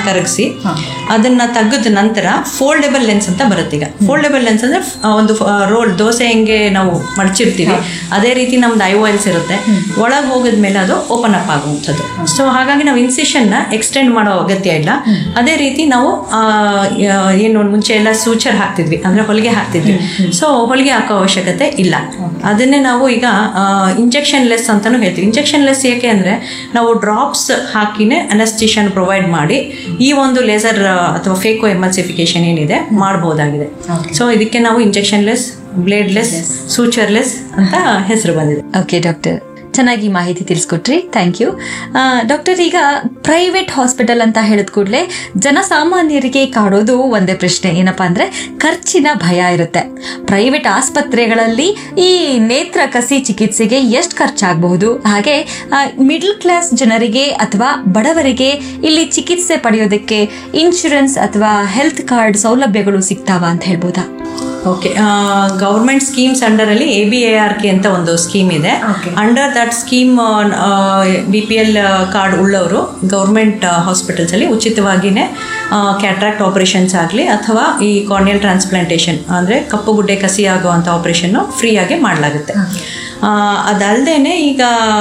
ಕರಗಿಸಿ ಅದನ್ನ ತೆಗೆದ ನಂತರ ಫೋಲ್ಡೆಬಲ್ ಲೆನ್ಸ್ ಅಂತ ಬರುತ್ತೆ ಈಗ ಫೋಲ್ಡೆಬಲ್ ಲೆನ್ಸ್ ಅಂದ್ರೆ ಆ, ಒಂದು ರೋಲ್ ದೋಸೆ ಹೆಂಗೆ ನಾವು ಮಡಚಿರ್ತೀವಿ ಅದೇ ರೀತಿ ನಮ್ದು ಐ ಆಯಿಲ್ಸ್ ಇರುತ್ತೆ ಒಳಗೆ ಹೋಗಿದ್ಮೇಲೆ ಅದು ಓಪನ್ ಅಪ್ ಆಗುವಂಥದ್ದು ಸೊ ಹಾಗಾಗಿ ನಾವು ಇನ್ಸಿಷನ್ ನ ಎಕ್ಸ್ಟೆಂಡ್ ಮಾಡೋ ಅಗತ್ಯ ಇಲ್ಲ ಅದೇ ರೀತಿ ನಾವು ಆ, ಯಾ- ಏನು ಮುಂಚೆ ಎಲ್ಲ ಸೂಚರ್ ಹಾಕ್ತಿದ್ವಿ ಅಂದ್ರೆ ಹೊಲಿಗೆ ಹಾಕ್ತಿದ್ವಿ ಸೊ ಹೊಲಿಗೆ ಹಾಕೋ ಅವಶ್ಯಕತೆ ಇಲ್ಲ ಅದನ್ನೇ ನಾವು ಈಗ ಇಂಜೆಕ್ಷನ್ ಲೆಸ್ ಅಂತಾನು ಹೇಳ್ತೀವಿ ಇಂಜೆಕ್ಷನ್ ಲೆಸ್ ಏಕೆ ಅಂದ್ರೆ ನಾವು ಡ್ರಾಪ್ಸ್ ಹಾಕಿನೇ ಅನಸ್ಟಿಷನ್ ಪ್ರೊವೈಡ್ ಮಾಡಿ ಈ ಒಂದು ಲೇಸರ್ ಅಥವಾ ಫೇಕೋ ಎಮಲ್ಸಿಫಿಕೇಶನ್ ಏನಿದೆ ಮಾಡಬಹುದಾಗಿದೆ ಸೊ ಇದಕ್ಕೆ ನಾವು injection less blade less suture less ಅಂತ ಹೆಸರು ಬಂದಿದೆ ಓಕೆ ಡಾಕ್ಟರ್ ಚೆನ್ನಾಗಿ ಮಾಹಿತಿ ತಿಳಿಸ್ಕೊಟ್ರಿ ಥ್ಯಾಂಕ್ ಯು ಡಾಕ್ಟರ್ ಈಗ ಪ್ರೈವೇಟ್ ಹಾಸ್ಪಿಟಲ್ ಅಂತ ಹೇಳಿದ ಕೂಡಲೇ ಜನಸಾಮಾನ್ಯರಿಗೆ ಕಾಡೋದು ಒಂದೇ ಪ್ರಶ್ನೆ ಏನಪ್ಪಾ ಅಂದ್ರೆ ಖರ್ಚಿನ ಭಯ ಇರುತ್ತೆ ಪ್ರೈವೇಟ್ ಆಸ್ಪತ್ರೆಗಳಲ್ಲಿ ಈ ನೇತ್ರ ಕಸಿ ಚಿಕಿತ್ಸೆಗೆ ಎಷ್ಟು ಖರ್ಚಾಗಬಹುದು ಹಾಗೆ ಮಿಡ್ಲ್ ಕ್ಲಾಸ್ ಜನರಿಗೆ ಅಥವಾ ಬಡವರಿಗೆ ಇಲ್ಲಿ ಚಿಕಿತ್ಸೆ ಪಡೆಯೋದಕ್ಕೆ ಇನ್ಶೂರೆನ್ಸ್ ಅಥವಾ ಹೆಲ್ತ್ ಕಾರ್ಡ್ ಸೌಲಭ್ಯಗಳು ಸಿಗ್ತಾವ ಅಂತ ಹೇಳ್ಬೋದಾ ಓಕೆ ಗೌರ್ಮೆಂಟ್ ಸ್ಕೀಮ್ಸ್ ಅಂಡರ್ ಅಲ್ಲಿ A B A R K ಅಂತ ಒಂದು ಸ್ಕೀಮ್ ಇದೆ under that scheme B P L card ಉಳ್ಳವರು ಗೌರ್ಮೆಂಟ್ ಹಾಸ್ಪಿಟಲ್ಸ್ ಅಲ್ಲಿ ಉಚಿತವಾಗಿನೇ ಕ್ಯಾಟ್ರಾಕ್ಟ್ ಆಪರೇಷನ್ಸ್ ಆಗಲಿ ಅಥವಾ ಈ ಕಾರ್ನಿಯಲ್ ಟ್ರಾನ್ಸ್ಪ್ಲಾಂಟೇಷನ್ ಅಂದರೆ ಕಪ್ಪು ಗುಡ್ಡೆ ಕಸಿ ಆಗುವಂಥ ಆಪರೇಷನ್ನು ಫ್ರೀಯಾಗಿ ಮಾಡಲಾಗುತ್ತೆ ಅದಲ್ಲದೆ ಈಗ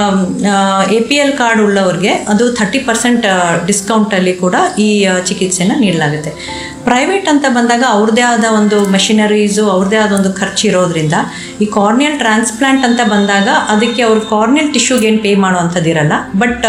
ಎ ಪಿ ಎಲ್ ಕಾರ್ಡ್ ಉಳ್ಳವ್ರಿಗೆ ಅದು ಥರ್ಟಿ ಪರ್ಸೆಂಟ್ ಡಿಸ್ಕೌಂಟಲ್ಲಿ ಕೂಡ ಈ ಆ, ಚಿಕಿತ್ಸೆನ ನೀಡಲಾಗುತ್ತೆ ಪ್ರೈವೇಟ್ ಅಂತ ಬಂದಾಗ ಅವ್ರದ್ದೇ ಆದ ಒಂದು ಮೆಷಿನರೀಸು ಅವ್ರದ್ದೇ ಆದ ಒಂದು ಖರ್ಚು ಇರೋದ್ರಿಂದ ಈ ಕಾರ್ನಿಯಲ್ ಟ್ರಾನ್ಸ್ಪ್ಲಾಂಟ್ ಅಂತ ಬಂದಾಗ ಅದಕ್ಕೆ ಅವ್ರ ಕಾರ್ನಿಯಲ್ ಟಿಶ್ಯೂಗೆ ಏನು ಪೇ ಮಾಡುವಂಥದ್ದು ಇರಲ್ಲ ಬಟ್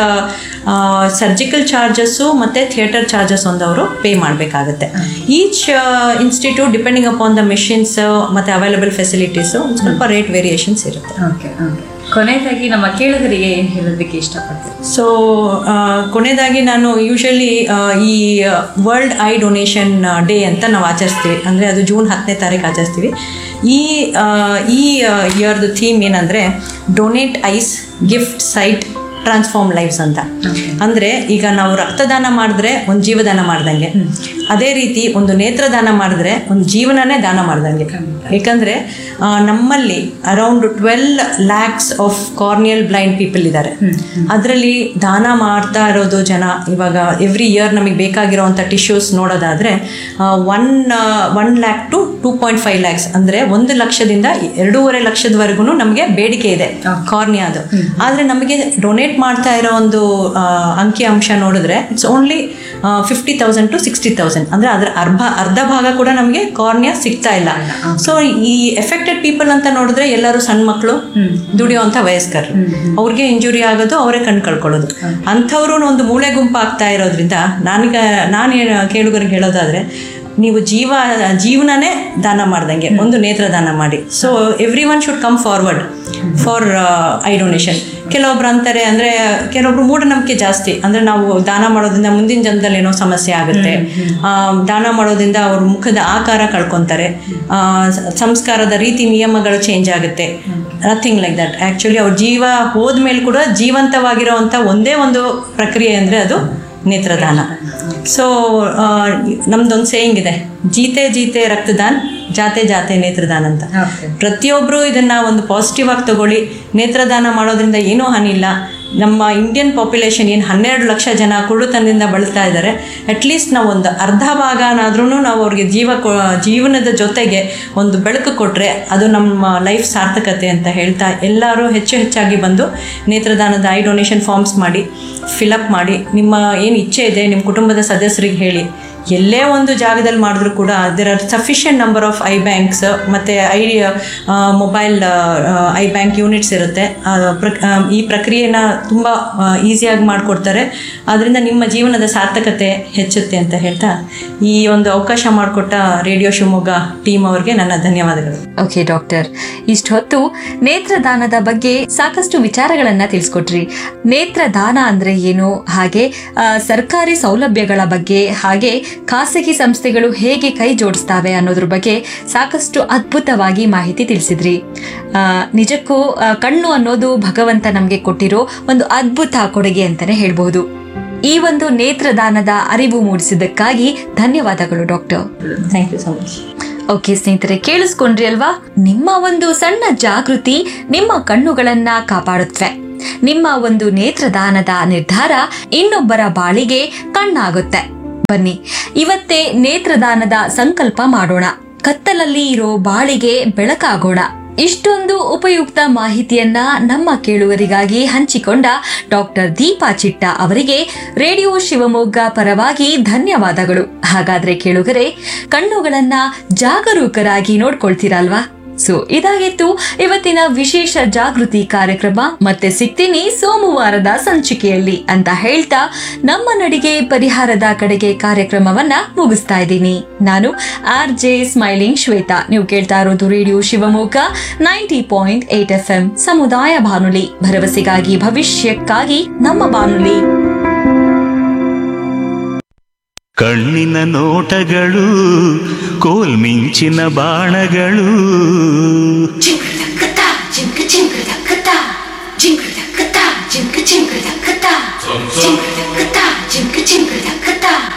ಸರ್ಜಿಕಲ್ ಚಾರ್ಜಸ್ಸು ಮತ್ತು ಥಿಯೇಟರ್ ಚಾರ್ಜಸ್ ಒಂದು ಅವರು ಪೇ ಮಾಡಬೇಕಾಗುತ್ತೆ each institute depending upon the machines ಮತ್ತು ಅವೈಲಬಲ್ ಫೆಸಿಲಿಟೀಸು ಸ್ವಲ್ಪ ರೇಟ್ ವೇರಿಯೇಷನ್ಸ್ ಇರುತ್ತೆ ಓಕೆ ಓಕೆ ಕೊನೆಯದಾಗಿ ನಮ್ಮ ಕೇಳುಗರಿಗೆ ಏನು ಹೇಳೋದಕ್ಕೆ ಇಷ್ಟಪಡ್ತೀವಿ ಸೊ ಕೊನೆಯದಾಗಿ ನಾನು ಯೂಶಲಿ ಈ ವರ್ಲ್ಡ್ ಐ ಡೊನೇಷನ್ ಡೇ ಅಂತ ನಾವು ಆಚರಿಸ್ತೀವಿ ಅಂದರೆ ಅದು ಜೂನ್ ಹತ್ತನೇ ತಾರೀಕು ಆಚರಿಸ್ತೀವಿ ಈ ಆ, ಈ ಇಯರ್ದು ಥೀಮ್ ಏನಂದರೆ donate eyes gift sight transform lives ಅಂತ ಅಂದರೆ ಈಗ ನಾವು ರಕ್ತದಾನ ಮಾಡಿದ್ರೆ ಒಂದು ಜೀವದಾನ ಮಾಡ್ದಂಗೆ ಅದೇ ರೀತಿ ಒಂದು ನೇತ್ರದಾನ ಮಾಡಿದ್ರೆ ಒಂದು ಜೀವನನೇ ದಾನ ಮಾಡ್ದಂಗೆ ಏಕೆಂದರೆ ನಮ್ಮಲ್ಲಿ around twelve lakhs of corneal blind people ಇದ್ದಾರೆ ಅದರಲ್ಲಿ ದಾನ ಮಾಡ್ತಾ ಇರೋದು ಜನ ಇವಾಗ ಎವ್ರಿ ಇಯರ್ ನಮಗೆ ಬೇಕಾಗಿರೋವಂಥ ಟಿಶ್ಯೂಸ್ ನೋಡೋದಾದರೆ one one lakh to two point five lakhs ಅಂದರೆ ಒಂದು ಲಕ್ಷದಿಂದ ಎರಡೂವರೆ ಲಕ್ಷದವರೆಗೂ ನಮಗೆ ಬೇಡಿಕೆ ಇದೆ ಕಾರ್ನಿಯಾದು ಆದರೆ ನಮಗೆ ಡೊನೇಟ್ ಮಾಡ್ತಾ ಇರೋ ಒಂದು ಆ, ಅಂಕಿ ಅಂಶ ನೋಡಿದ್ರೆ it's only fifty thousand to sixty thousand ಅಂದರೆ ಅದರ ಅರ್ಧ ಅರ್ಧ ಭಾಗ ಕೂಡ ನಮಗೆ ಕಾರ್ನಿಯಾ ಸಿಗ್ತಾ ಇಲ್ಲ ಸೊ ಈ ಎಫೆಕ್ಟೆಡ್ ಪೀಪಲ್ ಅಂತ ನೋಡಿದ್ರೆ ಎಲ್ಲರೂ ಸಣ್ಣ ಮಕ್ಕಳು ದುಡಿಯುವಂಥ ವಯಸ್ಕರು ಅವ್ರಿಗೆ ಇಂಜುರಿ ಆಗೋದು ಅವರೇ ಕಣ್ ಕಳ್ಕೊಳ್ಳೋದು ಅಂಥವ್ರು ಒಂದು ಮೂಳೆ ಗುಂಪು ಆಗ್ತಾ ಇರೋದ್ರಿಂದ ನಾನೀಗ ನಾನು ಕೇಳುಗರಿಗೆ ಹೇಳೋದಾದ್ರೆ ನೀವು ಜೀವ ಜೀವನನೇ ದಾನ ಮಾಡ್ದಂಗೆ ಒಂದು ನೇತ್ರ ದಾನ ಮಾಡಿ so everyone should come forward for eye donation ಕೆಲವೊಬ್ರು ಅಂತಾರೆ ಅಂದರೆ ಕೆಲವೊಬ್ರು ಮೂಢನಂಬಿಕೆ ಜಾಸ್ತಿ ಅಂದರೆ ನಾವು ದಾನ ಮಾಡೋದ್ರಿಂದ ಮುಂದಿನ ಜನ್ಮದಲ್ಲಿ ಏನೋ ಸಮಸ್ಯೆ ಆಗುತ್ತೆ ಆ, ದಾನ ಮಾಡೋದ್ರಿಂದ ಅವ್ರ ಮುಖದ ಆಕಾರ ಕಳ್ಕೊತಾರೆ ಆ, ಸ- ಸಂಸ್ಕಾರದ ರೀತಿ ನಿಯಮಗಳು ಚೇಂಜ್ ಆಗುತ್ತೆ ನಥಿಂಗ್ ಲೈಕ್ ದಟ್ ಆ್ಯಕ್ಚುಲಿ ಅವ್ರ ಜೀವ ಹೋದ್ಮೇಲೆ ಕೂಡ ಜೀವಂತವಾಗಿರೋವಂಥ ಒಂದೇ ಒಂದು ಪ್ರಕ್ರಿಯೆ ಅಂದರೆ ಅದು ನೇತ್ರದಾನ ಸೊ ನಮ್ದೊಂದು ಸೇಯಿಂಗ್ ಇದೆ ಜೀತೆ ಜೀತೆ ರಕ್ತದಾನ್ ಜಾತೆ ಜಾತೆ ನೇತ್ರದಾನ ಅಂತ ಓಕೆ ಪ್ರತಿಯೊಬ್ಬರು ಇದನ್ನ ಒಂದು ಪಾಸಿಟಿವ್ ಆಗಿ ತಗೊಳ್ಳಿ ನೇತ್ರದಾನ ಮಾಡೋದ್ರಿಂದ ಏನೂ ಹಾನಿ ಇಲ್ಲ ನಮ್ಮ ಇಂಡಿಯನ್ ಪಾಪ್ಯುಲೇಷನ್ ಏನು ಹನ್ನೆರಡು ಲಕ್ಷ ಜನ ಕುರುಡುತನದಿಂದ ಬಳಲ್ತಾ ಇದ್ದಾರೆ ಅಟ್ಲೀಸ್ಟ್ ನಾವು ಒಂದು ಅರ್ಧ ಭಾಗನಾದ್ರೂ ನಾವು ಅವ್ರಿಗೆ ಜೀವ ಕೊ- ಜೀವನದ ಜೊತೆಗೆ ಒಂದು ಬೆಳಕು ಕೊಟ್ಟರೆ ಅದು ನಮ್ಮ ಲೈಫ್ ಸಾರ್ಥಕತೆ ಅಂತ ಹೇಳ್ತಾ ಎಲ್ಲರೂ ಹೆಚ್ಚು ಹೆಚ್ಚಾಗಿ ಬಂದು ನೇತ್ರದಾನದ ಐ ಡೊನೇಷನ್ ಫಾರ್ಮ್ಸ್ ಮಾಡಿ ಫಿಲಪ್ ಮಾಡಿ ನಿಮ್ಮ ಏನು ಇಚ್ಛೆ ಇದೆ ನಿಮ್ಮ ಕುಟುಂಬದ ಸದಸ್ಯರಿಗೆ ಹೇಳಿ ಎಲ್ಲೇ ಒಂದು ಜಾಗದಲ್ಲಿ ಮಾಡಿದ್ರು ಕೂಡ there are sufficient number of eye banks ಮತ್ತು eye mobile eye bank units ಇರುತ್ತೆ ಆ, ಪ್ರಕ್- ಆ, ಈ ಪ್ರಕ್ರಿಯೆನ ತುಂಬ ಈಸಿಯಾಗಿ ಮಾಡಿಕೊಡ್ತಾರೆ ಅದರಿಂದ ನಿಮ್ಮ ಜೀವನದ ಸಾರ್ಥಕತೆ ಹೆಚ್ಚುತ್ತೆ ಅಂತ ಹೇಳ್ತಾ ಈ ಒಂದು ಅವಕಾಶ ಮಾಡಿಕೊಟ್ಟ ರೇಡಿಯೋ ಶಿವಮೊಗ್ಗ ಟೀಮ್ ಅವರಿಗೆ ನನ್ನ ಧನ್ಯವಾದಗಳು ಓಕೆ ಡಾಕ್ಟರ್ ಇಷ್ಟು ಹೊತ್ತು ನೇತ್ರದಾನದ ಬಗ್ಗೆ ಸಾಕಷ್ಟು ವಿಚಾರಗಳನ್ನ ತಿಳಿಸ್ಕೊಟ್ರಿ ನೇತ್ರದಾನ ಅಂದ್ರೆ ಏನು ಹಾಗೆ ಆ, ಸರ್ಕಾರಿ ಸೌಲಭ್ಯಗಳ ಬಗ್ಗೆ ಹಾಗೆ ಖಾಸಗಿ ಸಂಸ್ಥೆಗಳು ಹೇಗೆ ಕೈ ಜೋಡಿಸ್ತಾವೆ ಅನ್ನೋದ್ರ ಬಗ್ಗೆ ಸಾಕಷ್ಟು ಅದ್ಭುತವಾಗಿ ಮಾಹಿತಿ ತಿಳಿಸಿದ್ರಿ ಆ, ನಿಜಕ್ಕೂ ಆ, ಕಣ್ಣು ಅನ್ನೋದು ಭಗವಂತ ನಮಗೆ ಕೊಟ್ಟಿರೋ ಒಂದು ಅದ್ಭುತ ಕೊಡುಗೆ ಅಂತಾನೆ ಹೇಳ್ಬಹುದು ಈ ಒಂದು ನೇತ್ರದಾನದ ಅರಿವು ಮೂಡಿಸಿದ್ದಕ್ಕಾಗಿ ಧನ್ಯವಾದಗಳು doctor thank you so much okay ಸ್ನೇಹಿತರೆ ಕೇಳಿಸ್ಕೊಂಡ್ರಿ ಅಲ್ವಾ ನಿಮ್ಮ ಒಂದು ಸಣ್ಣ ಜಾಗೃತಿ ನಿಮ್ಮ ಕಣ್ಣುಗಳನ್ನ ಕಾಪಾಡುತ್ತವೆ ನಿಮ್ಮ ಒಂದು ನೇತ್ರದಾನದ ನಿರ್ಧಾರ ಇನ್ನೊಬ್ಬರ ಬಾಳಿಗೆ ಕಣ್ಣಾಗುತ್ತೆ ಬನ್ನಿ ಇವತ್ತೇ ನೇತ್ರದಾನದ ಸಂಕಲ್ಪ ಮಾಡೋಣ ಕತ್ತಲಲ್ಲಿ ಇರೋ ಬಾಳಿಗೆ ಬೆಳಕಾಗೋಣ ಇಷ್ಟೊಂದು ಉಪಯುಕ್ತ ಮಾಹಿತಿಯನ್ನ ನಮ್ಮ ಕೇಳುಗರಿಗಾಗಿ ಹಂಚಿಕೊಂಡ ಡಾಕ್ಟರ್ ದೀಪಾ ಚಿಟ್ಟ ಅವರಿಗೆ ರೇಡಿಯೋ ಶಿವಮೊಗ್ಗ ಪರವಾಗಿ ಧನ್ಯವಾದಗಳು ಹಾಗಾದ್ರೆ ಕೇಳುಗರೆ ಕಣ್ಣುಗಳನ್ನ ಜಾಗರೂಕರಾಗಿ ನೋಡ್ಕೊಳ್ತೀರಲ್ವಾ ಸೊ ಇದಾಗಿತ್ತು ಇವತ್ತಿನ ವಿಶೇಷ ಜಾಗೃತಿ ಕಾರ್ಯಕ್ರಮ ಮತ್ತೆ ಸಿಗ್ತೀನಿ ಸೋಮವಾರದ ಸಂಚಿಕೆಯಲ್ಲಿ ಅಂತ ಹೇಳ್ತಾ ನಮ್ಮ ನಡಿಗೆ ಪರಿಹಾರದ ಕಡೆಗೆ ಕಾರ್ಯಕ್ರಮವನ್ನ ಮುಗಿಸ್ತಾ ಇದ್ದೀನಿ ನಾನು ಆರ್ ಜೆ ಸ್ಮೈಲಿಂಗ್ ಶ್ವೇತಾ ನೀವು ಕೇಳ್ತಾ ಇರೋದು radio Shivamogga ninety point eight F M ಸಮುದಾಯ ಬಾನುಲಿ ಭರವಸೆಗಾಗಿ ಭವಿಷ್ಯಕ್ಕಾಗಿ ನಮ್ಮ ಬಾನುಲಿ ಕಣ್ಣಿನ ನೋಟಗಳು ಕೋಲ್ಮಿಂಚಿನ ಬಾಣಗಳು ಜಿಂಕ್ರ ದಕ್ಕತ್ತ ಜಿಂಕ್ ಜಿಂಕ್ರ ದಕ್ಕತ್ತ ಜಿಂಕ್ರ ದಕ್ಕತ್ತ ಜಿಂಕ್ ಜಿಂಕ್ರ ದಕ್ಕತ್ತ ಜಿಂಕ್ರ ದಕ್ಕತ್ತ ಜಿಂಕ್ ಜಿಂಕ್ರ ದಕ್ಕತ್ತ